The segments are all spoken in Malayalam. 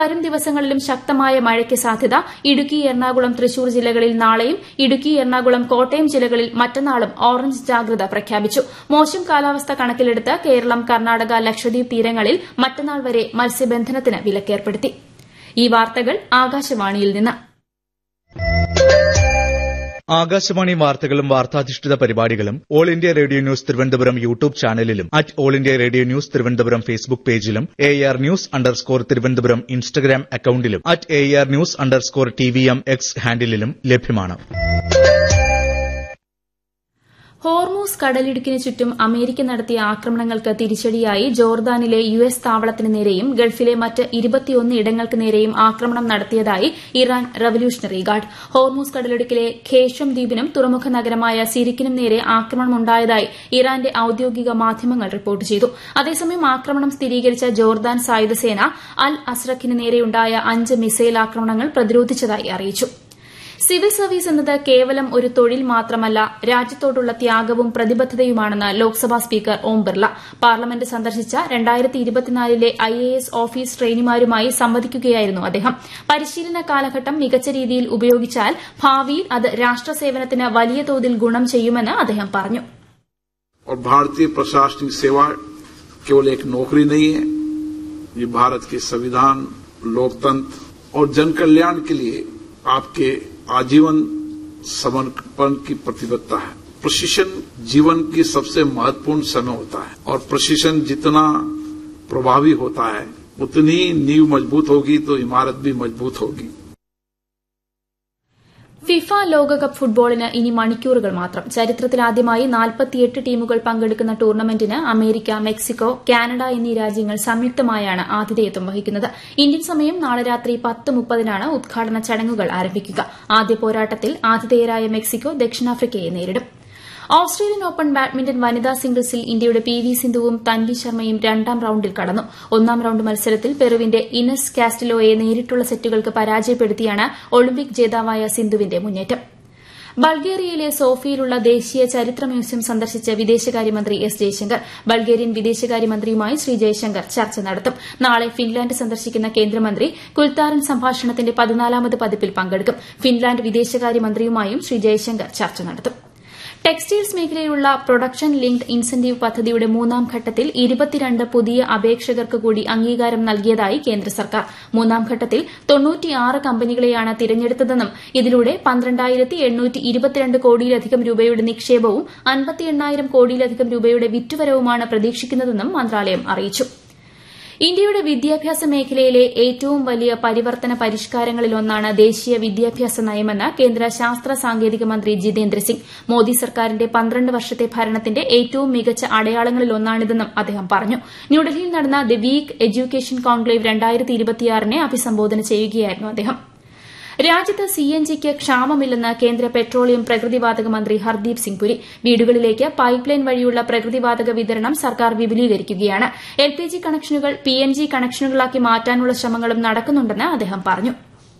വരും ദിവസങ്ങളിലും ശക്തമായ മഴയ്ക്ക് സാധ്യത ഇടുക്കി എറണാകുളം തൃശൂർ ജില്ലകളിൽ നാളെയും ഇടുക്കി എറണാകുളം കോട്ടയം ജില്ലകളിൽ മറ്റന്നാളും ഓറഞ്ച് ജാഗ്രത പ്രഖ്യാപിച്ചു മോശം കാലാവസ്ഥ കണക്കിലെടുത്ത് കേരളം കർണാടക ലക്ഷദ്വീപ് തീരങ്ങളിൽ മറ്റന്നാൾ വരെ മത്സ്യബന്ധനത്തിന് വിലക്കേർപ്പെടുത്തി ഈ വാർത്തകൾ ആകാശവാണിയിൽ നിന്ന് ആകാശവാണി വാർത്തകളും വാർത്താധിഷ്ഠിത പരിപാടികളും All India Radio news Thiruvananthapuram YouTube ചാനലിലും at All India Radio news Thiruvananthapuram Facebook പേജിലും A R news underscore Thiruvananthapuram Instagram അക്കൌണ്ടിലും at A R news underscore T V M X ഹാൻഡിലും ലഭ്യമാണ് ഹോർമൂസ് കടലിടുക്കിന് ചുറ്റും അമേരിക്ക നടത്തിയ ആക്രമണങ്ങൾക്ക് തിരിച്ചടിയായി ജോർദാനിലെ യു എസ് താവളത്തിന് നേരെയും ഗൾഫിലെ മറ്റ് ഇരുപത്തിയൊന്ന് ഇടങ്ങൾക്ക് നേരെയും ആക്രമണം നടത്തിയതായി ഇറാൻ റവല്യൂഷണറി ഗാർഡ് ഹോർമൂസ് കടലിടുക്കിലെ ഖേഷം ദ്വീപിനും തുറമുഖ നഗരമായ സിരിക്കിനും നേരെ ആക്രമണമുണ്ടായതായി ഇറാന്റെ ഔദ്യോഗിക മാധ്യമങ്ങൾ റിപ്പോർട്ട് ചെയ്തു അതേസമയം ആക്രമണം സ്ഥിരീകരിച്ച ജോർദാൻ സായുധസേന അൽ അസ്രഖിന് നേരെയുണ്ടായ അഞ്ച് മിസൈൽ ആക്രമണങ്ങൾ പ്രതിരോധിച്ചതായി അറിയിച്ചു സിവിൽ സർവീസ് എന്നത് കേവലം ഒരു തൊഴിൽ മാത്രമല്ല രാജ്യത്തോടുള്ള ത്യാഗവും പ്രതിബദ്ധതയുമാണെന്ന് ലോക്സഭാ സ്പീക്കർ ഓം ബിർള പാർലമെന്റ് സന്ദർശിച്ച ലെ ഐ എ എസ് ഓഫീസ് ട്രെയിനിമാരുമായി സംവദിക്കുകയായിരുന്നു അദ്ദേഹം പരിശീലന കാലഘട്ടം മികച്ച രീതിയിൽ ഉപയോഗിച്ചാൽ ഭാവിയിൽ അത് രാഷ്ട്രസേവനത്തിന് വലിയ തോതിൽ ഗുണം ചെയ്യുമെന്ന് അദ്ദേഹം പറഞ്ഞു और भारतीय प्रशासनिक सेवा केवल एक नौकरी नहीं है ये भारत के संविधान लोकतंत्र और जन कल्याण के लिए आपके आजीवन समर्पण की प्रतिबद्धता है प्रशिक्षण जीवन की सबसे महत्वपूर्ण समय होता है और प्रशिक्षण जितना प्रभावी होता है उतनी नींव मजबूत होगी तो इमारत भी मजबूत होगी ഫിഫ ലോകകപ്പ് ഫുട്ബോളിന് ഇനി മണിക്കൂറുകൾ മാത്രം ചരിത്രത്തിലാദ്യമായി നാൽപ്പത്തിയെട്ട് ടീമുകൾ പങ്കെടുക്കുന്ന ടൂർണമെന്റിന് അമേരിക്ക മെക്സിക്കോ കാനഡ എന്നീ രാജ്യങ്ങൾ സംയുക്തമായാണ് ആതിഥേയത്വം വഹിക്കുന്നത് ഇന്ത്യൻ സമയം നാളെ രാത്രി പത്ത് മുപ്പതിനാണ് ഉദ്ഘാടന ചടങ്ങുകൾ ആരംഭിക്കുക ആദ്യ പോരാട്ടത്തിൽ ആതിഥേയരായ മെക്സിക്കോ ദക്ഷിണാഫ്രിക്കയെ നേരിടും ഓസ്ട്രേലിയൻ ഓപ്പൺ ബാഡ്മിന്റൺ വനിതാ സിംഗിൾസിൽ ഇന്ത്യയുടെ പി വി സിന്ധുവും തൻവി ശർമ്മയും രണ്ടാം റൌണ്ടിൽ കടന്നു ഒന്നാം റൌണ്ട് മത്സരത്തിൽ പെറുവിന്റെ ഇനസ് കാസ്റ്റിലോയെ നേരിട്ടുള്ള സെറ്റുകൾക്ക് പരാജയപ്പെടുത്തിയാണ് ഒളിമ്പിക് ജേതാവായ സിന്ധുവിന്റെ മുന്നേറ്റം ബൾഗേറിയയിലെ സോഫിയയിലുള്ള ദേശീയ ചരിത്ര മ്യൂസിയം സന്ദർശിച്ച വിദേശകാര്യമന്ത്രി എസ് ജയശങ്കർ ബൾഗേറിയൻ വിദേശകാര്യമന്ത്രിയുമായി ശ്രീ ജയശങ്കർ ചർച്ച നടത്തും നാളെ ഫിൻലാൻഡ് സന്ദർശിക്കുന്ന കേന്ദ്രമന്ത്രി കുൽത്താരൻ സംഭാഷണത്തിന്റെ പതിനാലാമത് പതിപ്പിൽ പങ്കെടുക്കും ഫിൻലാൻഡ് വിദേശകാര്യമന്ത്രിയുമായും ശ്രീ ജയശങ്കർ ചർച്ച നടത്തും ടെക്സ്റ്റൈൽസ് മേഖലയിലുള്ള പ്രൊഡക്ഷൻ ലിങ്ക്ഡ് ഇൻസെന്റീവ് പദ്ധതിയുടെ മൂന്നാം ഘട്ടത്തിൽ ഇരുപത്തിരണ്ട് പുതിയ അപേക്ഷകർക്ക് കൂടി അംഗീകാരം നൽകിയതായി കേന്ദ്ര സർക്കാർ മൂന്നാം ഘട്ടത്തിൽ തൊണ്ണൂറ്റിയാറ് കമ്പനികളെയാണ് തിരഞ്ഞെടുത്തതെന്നും ഇതിലൂടെ പന്ത്രണ്ടായിരത്തി എണ്ണൂറ്റി ഇരുപത്തിരണ്ട് കോടിയിലധികം രൂപയുടെ നിക്ഷേപവും അൻപത്തി എണ്ണായിരം കോടിയിലധികം രൂപയുടെ വിറ്റുവരവുമാണ് പ്രതീക്ഷിക്കുന്നതെന്നും മന്ത്രാലയം അറിയിച്ചു ഇന്ത്യയുടെ വിദ്യാഭ്യാസ മേഖലയിലെ ഏറ്റവും വലിയ പരിവർത്തന പരിഷ്കാരങ്ങളിലൊന്നാണ് ദേശീയ വിദ്യാഭ്യാസ നയമെന്ന് കേന്ദ്ര ശാസ്ത്ര സാങ്കേതിക മന്ത്രി ജിതേന്ദ്ര സിംഗ് മോദി സർക്കാരിന്റെ പന്ത്രണ്ട് വർഷത്തെ ഭരണത്തിന്റെ ഏറ്റവും മികച്ച അടയാളങ്ങളിലൊന്നാണിതെന്നും അദ്ദേഹം പറഞ്ഞു ന്യൂഡൽഹിയിൽ നടന്ന ദി വീക്ക് എഡ്യൂക്കേഷൻ കോൺക്ലേവ് നെ അഭിസംബോധന ചെയ്യുകയായിരുന്നു അദ്ദേഹം രാജ്യത്ത് സിഎൻജിക്ക് ക്ഷാമമില്ലെന്ന് കേന്ദ്ര പെട്രോളിയം പ്രകൃതിവാതക മന്ത്രി ഹർദീപ് സിംഗ് പുരി വീടുകളിലേക്ക് പൈപ്പ് ലൈൻ വഴിയുള്ള പ്രകൃതിവാതക വിതരണം സർക്കാർ വിപുലീകരിക്കുകയാണ് എൽപിജി കണക്ഷനുകൾ പിഎൻജി കണക്ഷനുകളാക്കി മാറ്റാനുള്ള ശ്രമങ്ങളും നടക്കുന്നുണ്ടെന്ന് അദ്ദേഹം പറഞ്ഞു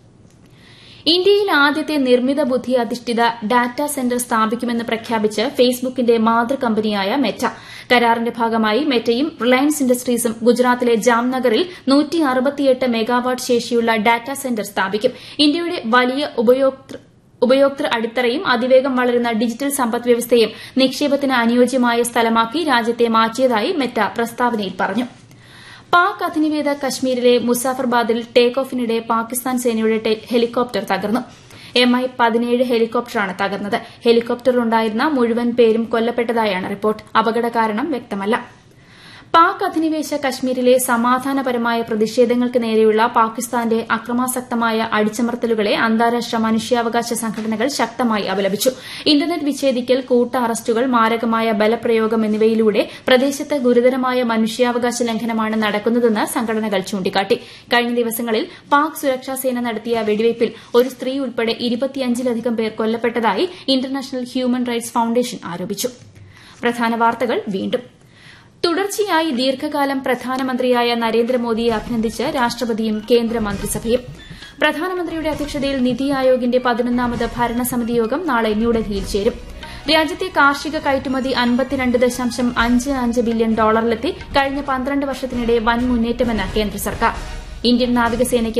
ഇന്ത്യയിൽ ആദ്യത്തെ നിർമ്മിത ബുദ്ധി അധിഷ്ഠിത ഡാറ്റാ സെന്റർ സ്ഥാപിക്കുമെന്ന് പ്രഖ്യാപിച്ച് ഫേസ്ബുക്കിന്റെ മാതൃകമ്പനിയായ മെറ്റ കരാറിന്റെ ഭാഗമായി മെറ്റയും റിലയൻസ് ഇൻഡസ്ട്രീസും ഗുജറാത്തിലെ ജാംനഗറിൽ മെഗാവാട്ട് ശേഷിയുള്ള ഡാറ്റാ സെന്റർ സ്ഥാപിക്കും ഇന്ത്യയുടെ വലിയ ഉപയോക്തൃ ഉപയോക്തൃ അടിത്തറയും അതിവേഗം വളരുന്ന ഡിജിറ്റൽ സമ്പദ്വ്യവസ്ഥയും നിക്ഷേപത്തിന് അനുയോജ്യമായ സ്ഥലമാക്കി രാജ്യത്തെ മാറ്റിയതായി മെറ്റ പ്രസ്താവനയിൽ പറഞ്ഞു പാക് അധിനിവേശ കശ്മീരിലെ മുസാഫർബാദിൽ ടേക്ക് ഓഫിനിടെ പാകിസ്ഥാൻ സേനയുടെ ഹെലികോപ്റ്റർ തകർന്നു എം ഐ പതിനേഴ് ഹെലികോപ്റ്ററാണ് തകർന്നത് ഹെലികോപ്റ്ററിലുണ്ടായിരുന്ന മുഴുവൻ പേരും കൊല്ലപ്പെട്ടതായാണ് റിപ്പോർട്ട് അപകട കാരണം വ്യക്തമല്ല പാക് അധിനിവേശ കശ്മീരിലെ സമാധാനപരമായ പ്രതിഷേധങ്ങൾക്ക് നേരെയുള്ള പാകിസ്ഥാന്റെ അക്രമാസക്തമായ അടിച്ചമർത്തലുകളെ അന്താരാഷ്ട്ര മനുഷ്യാവകാശ സംഘടനകൾ ശക്തമായി അപലപിച്ചു ഇന്റർനെറ്റ് വിച്ഛേദിക്കൽ കൂട്ട അറസ്റ്റുകൾ മാരകമായ ബലപ്രയോഗം എന്നിവയിലൂടെ പ്രദേശത്ത് ഗുരുതരമായ മനുഷ്യാവകാശ ലംഘനമാണ് നടക്കുന്നതെന്ന് സംഘടനകൾ ചൂണ്ടിക്കാട്ടി കഴിഞ്ഞ ദിവസങ്ങളിൽ പാക് സുരക്ഷാസേന നടത്തിയ വെടിവയ്പിൽ ഒരു സ്ത്രീ ഉൾപ്പെടെ ഇരുപത്തിയഞ്ചിലധികം പേർ കൊല്ലപ്പെട്ടതായി ഇന്റർനാഷണൽ ഹ്യൂമൻ റൈറ്റ്സ് ഫൌണ്ടേഷൻ ആരോപിച്ചു പ്രധാന വാർത്തകൾ വീണ്ടും തുടർച്ചയായി ദീർഘകാലം പ്രധാനമന്ത്രിയായ നരേന്ദ്രമോദിയെ അഭിനന്ദിച്ച് രാഷ്ട്രപതിയും കേന്ദ്രമന്ത്രിസഭയും പ്രധാനമന്ത്രിയുടെ അധ്യക്ഷതയിൽ നിതി ആയോഗിന്റെ പതിനൊന്നാമത് ഭരണസമിതി യോഗം നാളെ ന്യൂഡൽഹിയിൽ ചേരും രാജ്യത്തെ കാർഷിക കയറ്റുമതി അൻപത്തിരണ്ട് ദശാംശം അഞ്ച് അഞ്ച് ബില്യൺ ഡോളറിലെത്തി കഴിഞ്ഞ പന്ത്രണ്ട് വർഷത്തിനിടെ വൻ മുന്നേറ്റമെന്ന് കേന്ദ്ര സർക്കാർ ഇന്ത്യൻ നാവികസേനയ്ക്ക്